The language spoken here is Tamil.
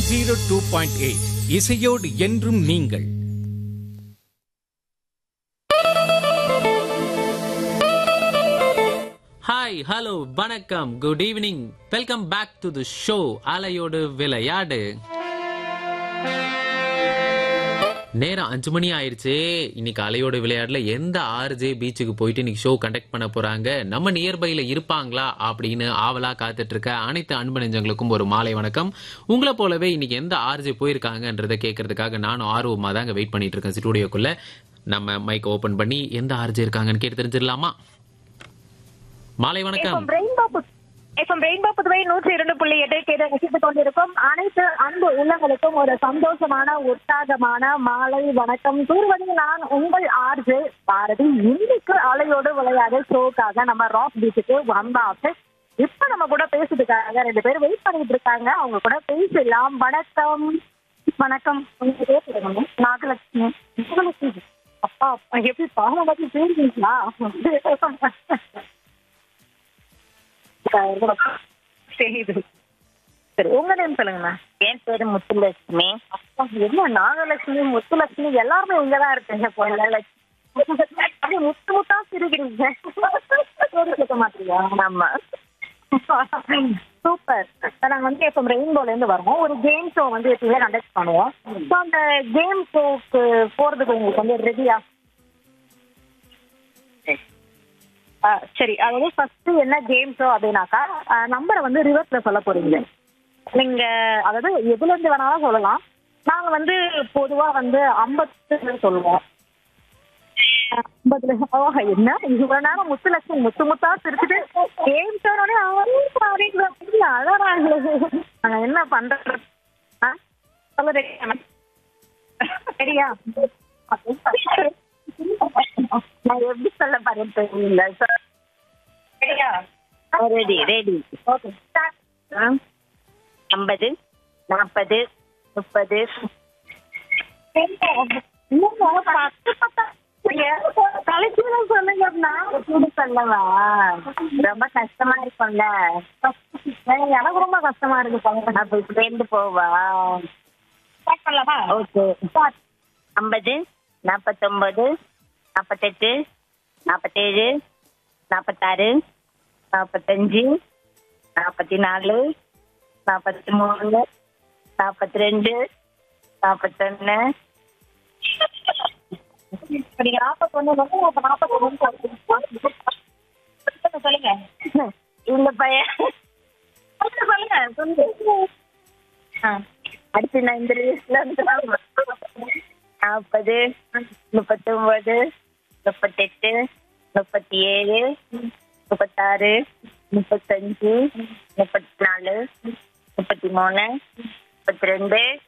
ஜீரோ டூ பாயிண்ட் எயிட் இசையோடு என்றும் நீங்கள் ஹாய் ஹலோ வணக்கம் good evening welcome back to the show அலையோடு விளையாடு நேரம் அஞ்சு மணி ஆயிருச்சு இன்னைக்கு அலையோடு விளையாடுல எந்த ஆர்ஜே பீச்சுக்கு போயிட்டு இன்னைக்கு ஷோ கண்டக்ட் பண்ண போறாங்க நம்ம நியர்பைல இருப்பாங்களா அப்படின்னு ஆவலா காத்துட்டு இருக்க அனைத்து அன்பு நெஞ்சங்களுக்கும் ஒரு மாலை வணக்கம் உங்களை போலவே இன்னைக்கு எந்த ஆர்ஜே போயிருக்காங்கன்றத கேட்கறதுக்காக நானும் ஆர்வமா தாங்க வெயிட் பண்ணிட்டு இருக்கேன் ஸ்டுடியோக்குள்ள நம்ம மைக் ஓபன் பண்ணி எந்த ஆர்ஜே இருக்காங்கன்னு கேட்டு தெரிஞ்சிடலாமா மாலை வணக்கம் எஃப்எம் ரெயின்போ புத்- எஃப்எம் ரெயின்போ புதுவை நூற்றி இரண்டு புள்ளி எட்டு கேட்டு ரசித்துக் கொண்டிருக்கும் அனைத்து அன்பு உள்ளங்களுக்கும் ஒரு சந்தோஷமான உற்சாகமான மாலை வணக்கம் கூறுவது நான் உங்கள் ஆர்ஜு பாரதி இன்னைக்கு அலையோடு விளையாடு ஷோக்காக நம்ம ராக் பீச்சுக்கு வந்தாச்சு இப்ப நம்ம கூட பேசுறதுக்காக ரெண்டு பேரும் வெயிட் பண்ணிட்டு இருக்காங்க அவங்க கூட பேசலாம் வணக்கம் வணக்கம் உங்க பேர் சொல்லுங்க. நாகலட்சுமி நாகலட்சுமி அப்பா அப்பா, எப்படி பாவம் பத்தி பேருங்களா தெரியுது சரி உங்க நேம் சொல்லுங்கண்ணா என் பேரு முத்துலட்சுமி அப்பா, என்ன நாகலட்சுமி முத்துலட்சுமி எல்லாருமே இங்கதான் இருக்கீங்க போல அப்படியே முத்து முத்தா சிரிக்கிறீங்க சோறு கேட்க மாட்டீங்க ஆமா சூப்பர் நாங்க வந்து இப்போ ரெயின்போல இருந்து வரோம் ஒரு கேம் ஷோ வந்து எப்பயுமே கண்டக்ட் பண்ணுவோம் ஸோ அந்த கேம் ஷோக்கு போறதுக்கு உங்களுக்கு வந்து ரெடியா சரி அதாவது ஃபர்ஸ்ட் என்ன கேம் ஷோ அப்படின்னாக்கா நம்பரை வந்து ரிவர்ஸ்ல சொல்ல போறீங்க நீங்க அதாவது எதுல இருந்து வேணாலும் சொல்லலாம் நாங்க வந்து பொதுவா வந்து ஐம்பத்து சொல்லுவோம் ஐம்பதுல ஓ, என்ன இவ்வளவு நேரம் முத்துலட்சுமி முத்து முத்தா சிரிச்சுட்டு கேம் ஷோனோடனே அவங்க அழறாங்களே நாங்க என்ன பண்றது ஆ? சொல்ல ரெடியா ரெடியா நான் எப்படி சொல்ல போறேன் தெரியல ரெடியா ரெடி ரெடி ஓகே ஸ்டார்ட் ஐம்பது நாற்பது முப்பது பத்து பத்தா கலைச்சுன்னு சொல்லுங்க எப்படி சொல்லவா ரொம்ப கஷ்டமா இருக்கும்ல எனக்கு ரொம்ப கஷ்டமா இருக்கு சொல்லுங்க அப்ப இப்படி இருந்து போவா ஸ்டார்ட் பண்ணலாமா ஓகே ஸ்டார்ட் ஐம்பது நாற்பத்தொன்பது நாற்பத்தெட்டு நாற்பத்தேழு நாற்பத்தாறு நாற்பத்தஞ்சு நாற்பத்தி நாலு நாற்பத்தி மூணு நாற்பத்தி ரெண்டு நாற்பத்தொன்னு நீங்க நாற்பத்தொன்னு வந்து அப்ப நாற்பத்தொன்னு சொல்லுங்க இந்த பையன் சொல்லுங்க சொல்லுங்க ஆ, அடுத்து நான் இந்த லிஸ்ட்ல இருந்து நாற்பது முப்பத்தொன்பது முப்பத்தெட்டு முப்பத்தி ஏழு முப்பத்தாறு முப்பத்தஞ்சு முப்பத்தி நாலு முப்பத்தி மூணு முப்பத்தி ரெண்டு